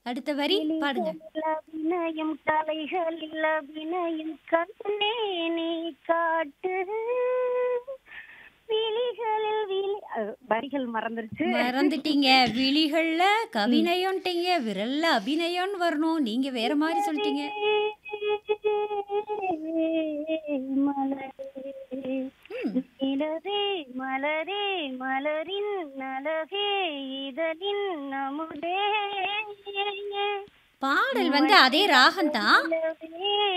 அடுத்த வரி பாடுங்க விழிகளில் அபிநயம் தலைகளில் அபிநயம் கண்ணே நீ காட்டு விழிகளில் விழி அஹ், வரிகள் மறந்துருச்சு மறந்துட்டீங்க விழிகள்ல கவிநயம்ட்டீங்க விரல்ல அபிநயம்னு வரணும் நீங்க வேற மாதிரி சொல்லிட்டீங்க மலரே ம், நிலவே மலரே மலரின் நலவே இதழின் நமுதே பாடல் வந்து அதே ராகம் தான் நிலவே